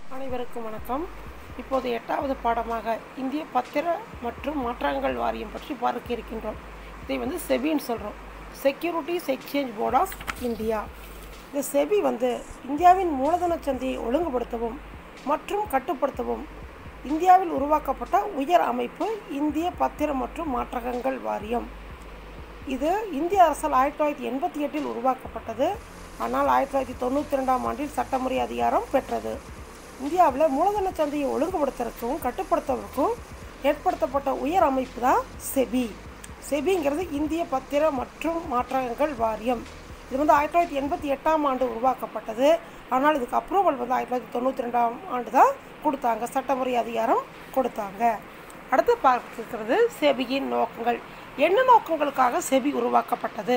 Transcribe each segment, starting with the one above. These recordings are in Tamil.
அனைவருக்கும் வணக்கம் இப்போது எட்டாவது பாடமாக இந்திய பத்திர மற்றும் மாற்றங்கள் வாரியம் பற்றி பார்க்க இருக்கின்றோம் இதை வந்து செபின்னு சொல்கிறோம் securities exchange board of India இந்த செபி வந்து இந்தியாவின் மூலதன சந்தையை ஒழுங்குபடுத்தவும் மற்றும் கட்டுப்படுத்தவும் இந்தியாவில் உருவாக்கப்பட்ட உயர் அமைப்பு இந்திய பத்திரம் மற்றும் மாற்றகங்கள் வாரியம் இது இந்திய அரசால் ஆயிரத்தி தொள்ளாயிரத்தி எண்பத்தி எட்டில் உருவாக்கப்பட்டது ஆனால் ஆயிரத்தி தொள்ளாயிரத்தி தொண்ணூற்றி ரெண்டாம் ஆண்டில் சட்டமுறை அதிகாரம் பெற்றது இந்தியாவில் மூலதன சந்தையை ஒழுங்குபடுத்துறதுக்கும் கட்டுப்படுத்துவதற்கும் ஏற்படுத்தப்பட்ட உயர் அமைப்பு தான் செபி செபிங்கிறது இந்திய பத்திர மற்றும் மாற்றகங்கள் வாரியம் இது வந்து ஆயிரத்தி தொள்ளாயிரத்தி எண்பத்தி எட்டாம் ஆண்டு உருவாக்கப்பட்டது ஆனால் இதுக்கு அப்ரூவல் வந்து ஆயிரத்தி தொள்ளாயிரத்தி தொண்ணூற்றி ரெண்டாம் ஆண்டு தான் கொடுத்தாங்க சட்டமுறை அதிகாரம் கொடுத்தாங்க அடுத்து பார்க்கிறது செபியின் நோக்கங்கள் என்ன நோக்கங்களுக்காக செபி உருவாக்கப்பட்டது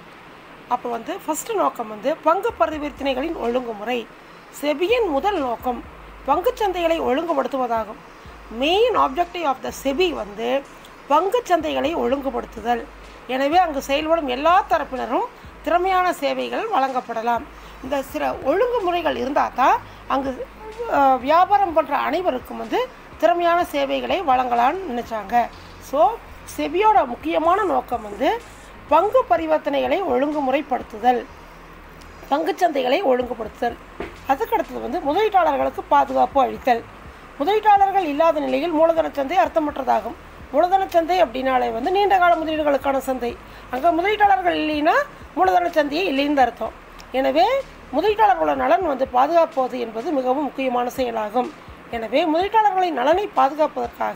அப்போ வந்து ஃபஸ்ட்டு நோக்கம் வந்து பங்கு பரிவர்த்தனைகளின் ஒழுங்குமுறை செபியின் முதல் நோக்கம் பங்குச் சந்தைகளை ஒழுங்குபடுத்துவதாகும் main objective of the SEBI வந்து பங்குச் சந்தைகளை ஒழுங்குபடுத்துதல் எனவே அங்கு செயல்படும் எல்லா தரப்பினரும் திறமையான சேவைகள் வழங்கப்படலாம் இந்த சில ஒழுங்குமுறைகள் இருந்தால் தான் அங்கு அஹ், வியாபாரம் பண்ணுற அனைவருக்கும் வந்து திறமையான சேவைகளை வழங்கலாம்னு நினச்சாங்க ஸோ செபியோட முக்கியமான நோக்கம் வந்து பங்கு பரிவர்த்தனைகளை ஒழுங்குமுறைப்படுத்துதல் பங்குச்சந்தைகளை ஒழுங்குபடுத்துதல் அதுக்கடுத்தது வந்து முதலீட்டாளர்களுக்கு பாதுகாப்பு அளித்தல் முதலீட்டாளர்கள் இல்லாத நிலையில் மூலதன சந்தை அர்த்தமற்றதாகும் மூலதன சந்தை அப்படின்னாலே வந்து நீண்ட கால முதலீடுகளுக்கான சந்தை அங்கே முதலீட்டாளர்கள் இல்லைன்னா மூலதன சந்தையே இல்லைன்னு அர்த்தம் எனவே முதலீட்டாளர்களோட நலன் வந்து பாதுகாப்பது என்பது மிகவும் முக்கியமான செயலாகும் எனவே முதலீட்டாளர்களின் நலனை பாதுகாப்பதற்காக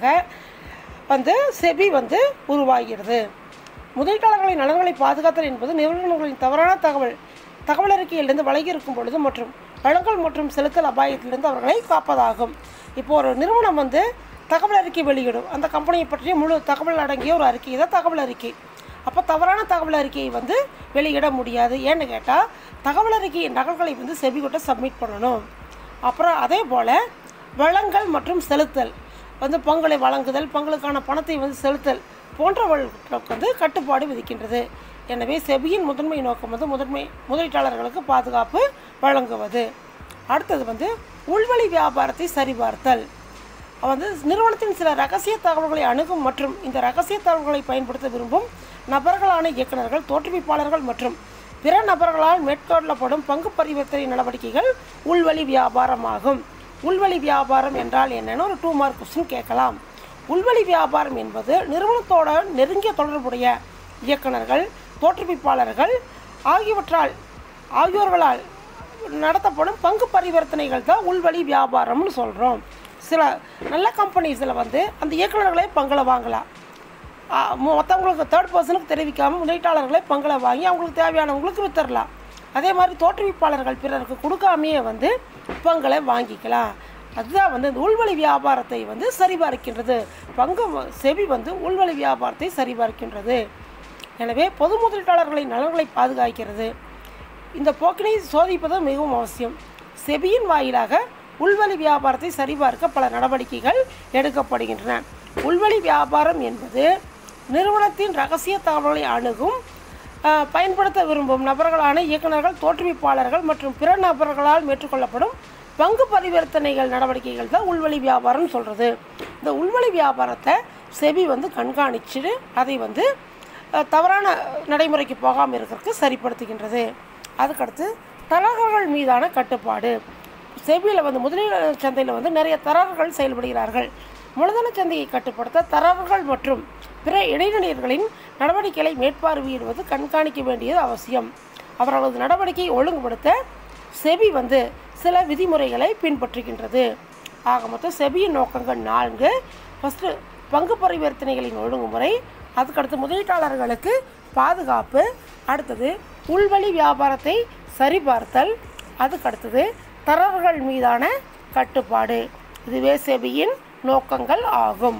வந்து செபி வந்து உருவாகிறது முதலீட்டாளர்களின் நலன்களை பாதுகாத்தல் என்பது நிறுவனங்களின் தவறான தகவல் தகவல் அறிக்கையிலிருந்து விலகி இருக்கும் பொழுது மற்றும் வழங்கல் மற்றும் செலுத்தல் அபாயத்திலிருந்து அவர்களை காப்பதாகும் இப்போ ஒரு நிறுவனம் வந்து தகவல் அறிக்கை வெளியிடும் அந்த கம்பெனியை பற்றிய முழு தகவல் அடங்கிய ஒரு அறிக்கை தான் தகவல் அறிக்கை அப்போ தவறான தகவல் அறிக்கையை வந்து வெளியிட முடியாது ஏன்னு கேட்டால் தகவல் அறிக்கையின் நகல்களை வந்து செபிகிட்ட சப்மிட் பண்ணணும் அப்புறம் அதே போல் வழங்கல் மற்றும் செலுத்தல் வந்து பங்களை வழங்குதல் பங்களுக்கான பணத்தை வந்து செலுத்தல் போன்றவர்களுக்கு வந்து கட்டுப்பாடு விதிக்கின்றது எனவே செபியின் முதன்மை நோக்கம் வந்து முதன்மை முதலீட்டாளர்களுக்கு பாதுகாப்பு வழங்குவது அடுத்தது வந்து உள்வழி வியாபாரத்தை சரிபார்த்தல் வந்து நிறுவனத்தின் சில ரகசிய தகவல்களை அணுகும் மற்றும் இந்த ரகசிய தகவல்களை பயன்படுத்த விரும்பும் நபர்களான இயக்குநர்கள் தோற்றுவிப்பாளர்கள் மற்றும் பிற நபர்களால் மேற்கொள்ளப்படும் பங்கு பரிவர்த்தனை நடவடிக்கைகள் உள்வழி வியாபாரமாகும் உள்வழி வியாபாரம் என்றால் என்னன்னு ஒரு டூ மார்க் கொஸ்டின் கேட்கலாம் உள்வழி வியாபாரம் என்பது நிறுவனத்தோட நெருங்கிய தொடர்புடைய இயக்குநர்கள் தோற்றுவிப்பாளர்கள் ஆகியவற்றால் ஆகியோர்களால் நடத்தப்படும் பங்கு பரிவர்த்தனைகள் தான் உள்வழி வியாபாரம்னு சொல்கிறோம் சில நல்ல கம்பெனிஸில் வந்து அந்த இயக்குநர்களே பங்களை வாங்கலாம் ஆ, மற்றவங்களுக்கு தேர்ட் பர்சனுக்கு தெரிவிக்காமல் முதலீட்டாளர்களே பங்களை வாங்கி அவங்களுக்கு தேவையானவங்களுக்கு வித்தரலாம் அதே மாதிரி தோற்றுவிப்பாளர்கள் பிறருக்கு கொடுக்காமையே வந்து பங்களை வாங்கிக்கலாம் அதுதான் வந்து இந்த உள்வழி வியாபாரத்தை வந்து சரிபார்க்கின்றது பங்கு வ- செபி வந்து உள்வழி வியாபாரத்தை சரிபார்க்கின்றது எனவே பொது முதலீட்டாளர்களின் நலன்களை பாதுகாக்கிறது இந்த போக்கினை சோதிப்பது மிகவும் அவசியம் செபியின் வாயிலாக உள்வழி வியாபாரத்தை சரிபார்க்க பல நடவடிக்கைகள் எடுக்கப்படுகின்றன உள்வழி வியாபாரம் என்பது நிறுவனத்தின் ரகசிய தகவல்களை அணுகும் அஹ், பயன்படுத்த விரும்பும் நபர்களான இயக்குநர்கள் தோற்றுவிப்பாளர்கள் மற்றும் பிற நபர்களால் மேற்கொள்ளப்படும் பங்கு பரிவர்த்தனைகள் நடவடிக்கைகள் தான் உள்வழி வியாபாரம்னு சொல்கிறது இந்த உள்வழி வியாபாரத்தை செபி வந்து கண்காணிச்சுட்டு அதை வந்து அஹ், தவறான நடைமுறைக்கு போகாமல் இருக்கிறதுக்கு சரிப்படுத்துகின்றது அதுக்கடுத்து தரகர்கள் மீதான கட்டுப்பாடு செபியில் வந்து முதலீடு சந்தையில் வந்து நிறைய தரகர்கள் செயல்படுகிறார்கள் மூலதன சந்தையை கட்டுப்படுத்த தரகர்கள் மற்றும் பிற இடைநிலையர்களின் நடவடிக்கைகளை மேற்பார்வையிடுவது கண்காணிக்க வேண்டியது அவசியம் அவர்களது நடவடிக்கையை ஒழுங்குபடுத்த செபி வந்து சில விதிமுறைகளை பின்பற்றுகின்றது ஆக மொத்தம் செபியின் நோக்கங்கள் நான்கு ஃபஸ்ட்டு பங்கு பரிவர்த்தனைகளின் ஒழுங்குமுறை அதுக்கடுத்து முதலீட்டாளர்களுக்கு பாதுகாப்பு அடுத்தது உள்வழி வியாபாரத்தை சரிபார்த்தல் அதுக்கடுத்தது தரகர்கள் மீதான கட்டுப்பாடு இதுவே செபியின் நோக்கங்கள் ஆகும்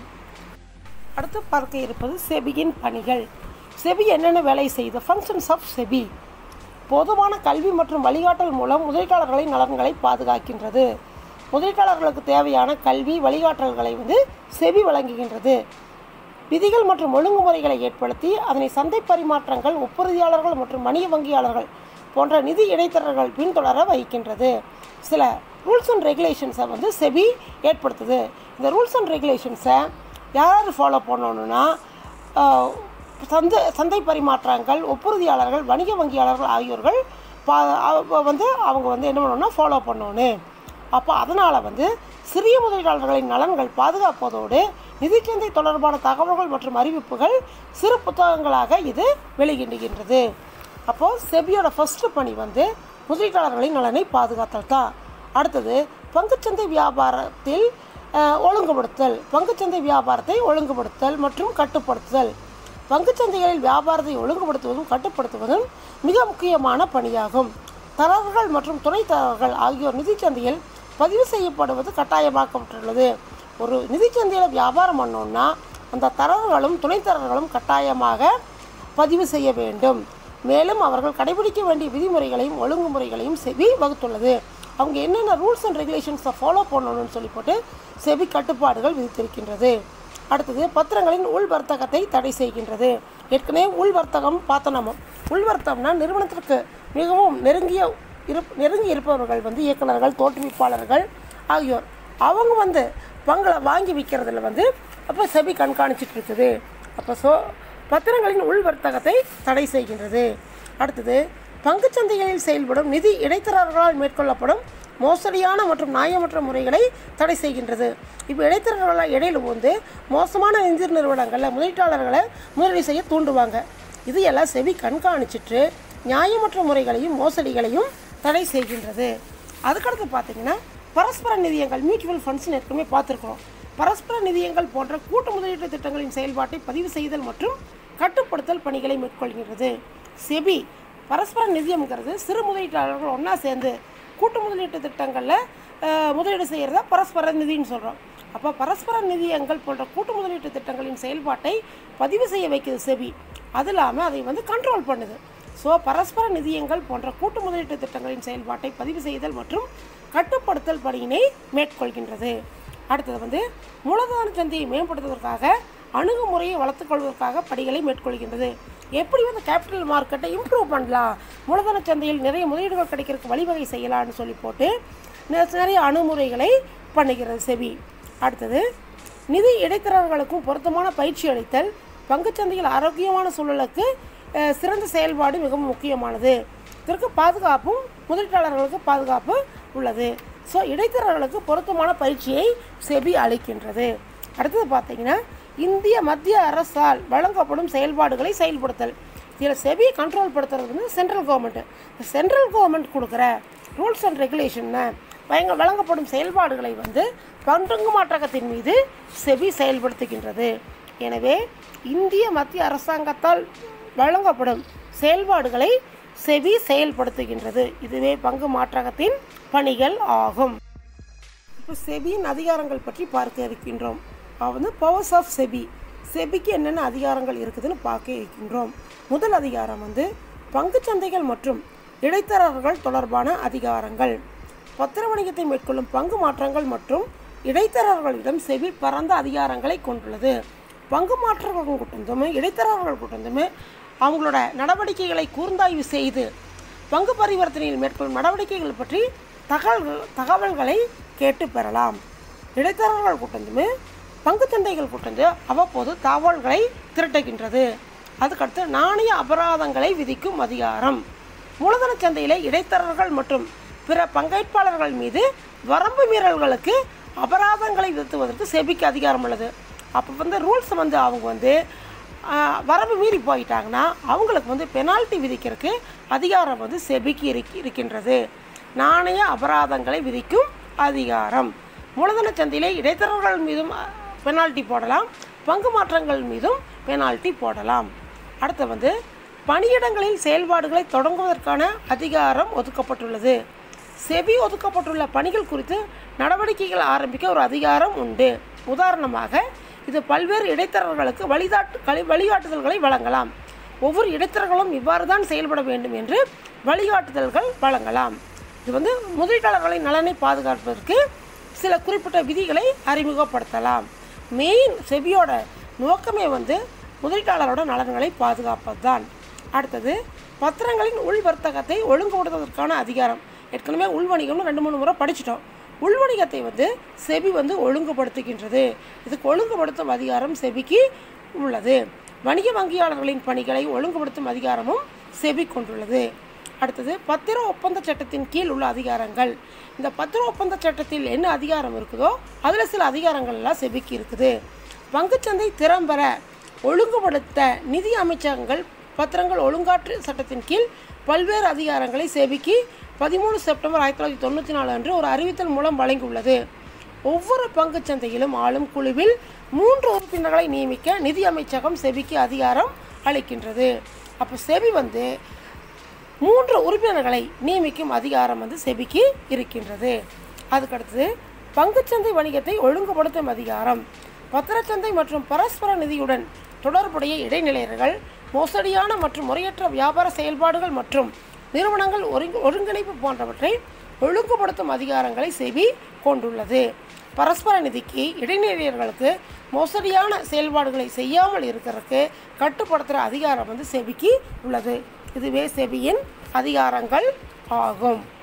அடுத்து பார்க்க இருப்பது செபியின் பணிகள் செபி என்னென்ன வேலை செய்த ஃபங்க்ஷன்ஸ் ஆஃப் செபி பொதுவான கல்வி மற்றும் வழிகாட்டல் மூலம் முதலீட்டாளர்களின் நலன்களை பாதுகாக்கின்றது முதலீட்டாளர்களுக்கு தேவையான கல்வி வழிகாட்டல்களை வந்து செபி வழங்குகின்றது விதிகள் மற்றும் ஒழுங்குமுறைகளை ஏற்படுத்தி அதனை சந்தை பரிமாற்றங்கள் ஒப்புறுதியாளர்கள் மற்றும் வணிக வங்கியாளர்கள் போன்ற நிதி இடைத்தரகர்கள் பின்தொடர வகிக்கின்றது சில ரூல்ஸ் அண்ட் ரெகுலேஷன்ஸை வந்து செபி ஏற்படுத்துது இந்த ரூல்ஸ் அண்ட் ரெகுலேஷன்ஸை யார் ஃபாலோ பண்ணணும்னா ஆஹ், சந்தை சந்தை பரிமாற்றங்கள் ஒப்புறுதியாளர்கள் வணிக வங்கியாளர்கள் ஆகியோர்கள் பா அவ- வந்து அவங்க வந்து என்ன பண்ணணும்னா ஃபாலோ பண்ணணும் அப்போ அதனால் வந்து சிறிய முதலீட்டாளர்களின் நலன்கள் பாதுகாப்பதோடு நிதிச்சந்தை தொடர்பான தகவல்கள் மற்றும் அறிவிப்புகள் சிறு புத்தகங்களாக இது வெளியிடுகின்றது அப்போது செபியோட ஃபஸ்ட்டு பணி வந்து முதலீட்டாளர்களின் நலனை பாதுகாத்தல் தான் அடுத்தது பங்குச்சந்தை வியாபாரத்தில் அஹ், ஒழுங்குபடுத்தல் பங்குச்சந்தை வியாபாரத்தை ஒழுங்குபடுத்தல் மற்றும் கட்டுப்படுத்துதல் பங்குச்சந்தைகளில் வியாபாரத்தை ஒழுங்குபடுத்துவதும் கட்டுப்படுத்துவதும் மிக முக்கியமான பணியாகும் தரகர்கள் மற்றும் துணைத் தரகர்கள் ஆகியோர் நிதிச்சந்தையில் பதிவு செய்யப்படுவது கட்டாயமாக்கப்பட்டுள்ளது ஒரு நிதிச்சந்தையில் வியாபாரம் பண்ணோம்னா அந்த தரகர்களும் துணைத் தரகர்களும் கட்டாயமாக பதிவு செய்ய வேண்டும் மேலும் அவர்கள் கடைபிடிக்க வேண்டிய விதிமுறைகளையும் ஒழுங்குமுறைகளையும் செபி வகுத்துள்ளது அவங்க என்னென்ன ரூல்ஸ் அண்ட் ரெகுலேஷன்ஸை ஃபாலோ பண்ணணும்னு சொல்லி போட்டு செபி கட்டுப்பாடுகள் விதித்திருக்கின்றது அடுத்தது பத்திரங்களின் உள் வர்த்தகத்தை தடை செய்கின்றது ஏற்கனவே உள் வர்த்தகம் பார்த்தோம் நம்ம உள் வர்த்தகம்னா நிறுவனத்திற்கு மிகவும் நெருங்கிய இரு நெருங்கி இருப்பவர்கள் வந்து இயக்குனர்கள் தோற்றுவிப்பாளர்கள் ஆகியோர் அவங்க வந்து பங்களை வாங்கி விற்கிறதுல வந்து அப்போ செபி கண்காணிச்சிட்டு இருக்குது அப்போ சோ பத்திரங்களின் உள் வர்த்தகத்தை தடை செய்கின்றது அடுத்தது பங்குச்சந்தைகளில் செயல்படும் நிதி இடைத்தரகர்களால் மேற்கொள்ளப்படும் மோசடியான மற்றும் நியாயமற்ற முறைகளை தடை செய்கின்றது இப்போ இடைத்தரகர்களால் இடையில வந்து மோசமான நிதி நிறுவனங்களில் முதலீட்டாளர்களை முதலீடு செய்ய தூண்டுவாங்க இது எல்லாம் செவி கண்காணிச்சிட்டு நியாயமற்ற முறைகளையும் மோசடிகளையும் தடை செய்கின்றது அதுக்கடுத்து பார்த்தீங்கன்னா பரஸ்பர நிதியங்கள் மியூச்சுவல் ஃபண்ட்ஸ்னு ஏற்கனவே பார்த்துருக்கோம் பரஸ்பர நிதியங்கள் போன்ற கூட்டு முதலீட்டு திட்டங்களின் செயல்பாட்டை பதிவு செய்தல் மற்றும் கட்டுப்படுத்தல் பணிகளை மேற்கொள்கின்றது செபி பரஸ்பர நிதியம்ங்கிறது சிறு முதலீட்டாளர்கள் ஒன்றா சேர்ந்து கூட்டு முதலீட்டு திட்டங்களில் அஹ், முதலீடு செய்கிறத பரஸ்பர நிதின்னு சொல்கிறோம் அப்போ பரஸ்பர நிதியங்கள் போன்ற கூட்டு முதலீட்டு திட்டங்களின் செயல்பாட்டை பதிவு செய்ய வைக்குது செபி அது இல்லாமல் அதை வந்து கண்ட்ரோல் பண்ணுது ஸோ பரஸ்பர நிதியங்கள் போன்ற கூட்டு முதலீட்டு திட்டங்களின் செயல்பாட்டை பதிவு செய்தல் மற்றும் கட்டுப்படுத்தல் பணியினை மேற்கொள்கின்றது அடுத்தது வந்து மூலதன சந்தையை மேம்படுத்துவதற்காக அணுகுமுறையை வளர்த்துக்கொள்வதற்காக படிகளை மேற்கொள்கின்றது எப்படி வந்து கேபிட்டல் மார்க்கெட்டை இம்ப்ரூவ் பண்ணலாம் மூலதன சந்தையில் நிறைய முதலீடுகள் கிடைக்கிறதுக்கு வழிவகை செய்யலாம்னு சொல்லி போட்டு நெ- நிறைய அணுகுமுறைகளை பண்ணுகிறது செபி அடுத்தது நிதி இடைத்தரகர்களுக்கும் பொருத்தமான பயிற்சி அளித்தல் பங்குச்சந்தையில் ஆரோக்கியமான சூழலுக்கு அஹ், சிறந்த செயல்பாடு மிகவும் முக்கியமானது இதற்கு பாதுகாப்பும் முதலீட்டாளர்களுக்கு பாதுகாப்பு உள்ளது ஸோ இடைத்தரகர்களுக்கு பொருத்தமான பயிற்சியை செபி அளிக்கின்றது அடுத்தது பார்த்தீங்கன்னா இந்திய மத்திய அரசால் வழங்கப்படும் செயல்பாடுகளை செயல்படுத்தல் இதில் செபியை கண்ட்ரோல் படுத்துறது வந்து சென்ட்ரல் கவர்மெண்ட்டு சென்ட்ரல் கவர்மெண்ட் கொடுக்குற ரூல்ஸ் அண்ட் ரெகுலேஷனை வழங்க வழங்கப்படும் செயல்பாடுகளை வந்து பங்கு மாற்றகத்தின் மீது செபி செயல்படுத்துகின்றது எனவே இந்திய மத்திய அரசாங்கத்தால் வழங்கப்படும் செயல்பாடுகளை செபி செயல்படுத்துகின்றது இதுவே பங்கு மாற்றகத்தின் பணிகள் ஆகும் இப்போ செபியின் அதிகாரங்கள் பற்றி பார்க்க இருக்கின்றோம் அது வந்து பவர்ஸ் ஆஃப் செபி செபிக்கு என்னென்ன அதிகாரங்கள் இருக்குதுன்னு பார்க்க இருக்கின்றோம் முதல் அதிகாரம் வந்து பங்குச்சந்தைகள் மற்றும் இடைத்தரகர்கள் தொடர்பான அதிகாரங்கள் பத்திர வணிகத்தை மேற்கொள்ளும் பங்கு மாற்றங்கள் மற்றும் இடைத்தரகர்களிடம் செபி பரந்த அதிகாரங்களை கொண்டுள்ளது பங்கு மாற்றங்கள் கூட்டந்துமே இடைத்தரகர்கள் கூட்டந்துமே அவங்களோட நடவடிக்கைகளை கூர்ந்தாய்வு செய்து பங்கு பரிவர்த்தனையில் மேற்கொள்ளும் நடவடிக்கைகள் பற்றி தகவல்கள் தகவல்களை கேட்டு பெறலாம் இடைத்தரகர்கள் கூட்டந்துமே பங்குச்சந்தைகள் கூட்டந்து அவ்வப்போது தகவல்களை திரட்டுகின்றது அதுக்கடுத்து நாணய அபராதங்களை விதிக்கும் அதிகாரம் மூலதன சந்தையில் இடைத்தரகர்கள் மற்றும் பிற பங்கேற்பாளர்கள் மீது வரம்பு மீறல்களுக்கு அபராதங்களை விதித்துவதற்கு செபிக்கு அதிகாரம் உள்ளது அப்போ வந்து ரூல்ஸ் வந்து அவங்க வந்து ஆஹ், வரம்பு மீறி போயிட்டாங்கன்னா அவங்களுக்கு வந்து பெனால்ட்டி விதிக்கிறதுக்கு அதிகாரம் வந்து செபிக்கு இருக் இருக்கின்றது நாணய அபராதங்களை விதிக்கும் அதிகாரம் மூலதன சந்தையிலே இடைத்தரகர்கள் மீதும் பெனால்ட்டி போடலாம் பங்கு மாற்றங்கள் மீதும் பெனால்ட்டி போடலாம் அடுத்து வந்து பணியிடங்களில் செயல்பாடுகளை தொடங்குவதற்கான அதிகாரம் ஒதுக்கப்பட்டுள்ளது செபி ஒதுக்கப்பட்டுள்ள பணிகள் குறித்து நடவடிக்கைகள் ஆரம்பிக்க ஒரு அதிகாரம் உண்டு உதாரணமாக இது பல்வேறு இடைத்தரகர்களுக்கு வழிகாட்டு களி வழிகாட்டுதல்களை வழங்கலாம் ஒவ்வொரு இடைத்தரகர்களும் இவ்வாறு தான் செயல்பட வேண்டும் என்று வழிகாட்டுதல்கள் வழங்கலாம் இது வந்து முதலீட்டாளர்களின் நலனை பாதுகாப்பதற்கு சில குறிப்பிட்ட விதிகளை அறிமுகப்படுத்தலாம் மெயின் செபியோட நோக்கமே வந்து முதலீட்டாளரோட நலன்களை பாதுகாப்பது தான் அடுத்தது பத்திரங்களின் உள் வர்த்தகத்தை ஒழுங்குபடுத்துவதற்கான அதிகாரம் ஏற்கனவே உள் வணிகம்னு ரெண்டு மூணு முறை படிச்சிட்டோம் உள்வணிகத்தை வந்து செபி வந்து ஒழுங்குபடுத்துகின்றது இதுக்கு ஒழுங்குபடுத்தும் அதிகாரம் செபிக்கு உள்ளது வணிக வங்கியாளர்களின் பணிகளை ஒழுங்குபடுத்தும் அதிகாரமும் செபி கொண்டுள்ளது அடுத்தது பத்திர ஒப்பந்த சட்டத்தின் கீழ் உள்ள அதிகாரங்கள் இந்த பத்திர ஒப்பந்த சட்டத்தில் என்ன அதிகாரம் இருக்குதோ அதில் சில அதிகாரங்கள் எல்லாம் செபிக்கு இருக்குது பங்குச்சந்தை திறம்பெற ஒழுங்குபடுத்த நிதி அமைச்சகங்கள் பத்திரங்கள் ஒழுங்காற்று சட்டத்தின் கீழ் பல்வேறு அதிகாரங்களை செபிக்கு பதிமூணு செப்டம்பர் ஆயிரத்தி தொள்ளாயிரத்தி தொண்ணூற்றி நாலு அன்று ஒரு அறிவித்தல் மூலம் வழங்கியுள்ளது ஒவ்வொரு பங்குச் சந்தையிலும் ஆளும் குழுவில் மூன்று உறுப்பினர்களை நியமிக்க நிதி அமைச்சகம் செபிக்கு அதிகாரம் அளிக்கின்றது அப்போ செபி வந்து மூன்று உறுப்பினர்களை நியமிக்கும் அதிகாரம் வந்து செபிக்கு இருக்கின்றது அதுக்கடுத்தது பங்குச்சந்தை வணிகத்தை ஒழுங்குபடுத்தும் அதிகாரம் பத்திரச்சந்தை மற்றும் பரஸ்பர நிதியுடன் தொடர்புடைய இடைநிலையர்கள் மோசடியான மற்றும் முறையற்ற வியாபார செயல்பாடுகள் மற்றும் நிறுவனங்கள் ஒருங்கு ஒருங்கிணைப்பு போன்றவற்றை ஒழுங்குபடுத்தும் அதிகாரங்களை செபி கொண்டுள்ளது பரஸ்பர நிதிக்கு இடைநிலையர்களுக்கு மோசடியான செயல்பாடுகளை செய்யாமல் இருக்கிறதுக்கு கட்டுப்படுத்துகிற அதிகாரம் வந்து செபிக்கு உள்ளது இதுவே செபியின் அதிகாரங்கள் ஆகும்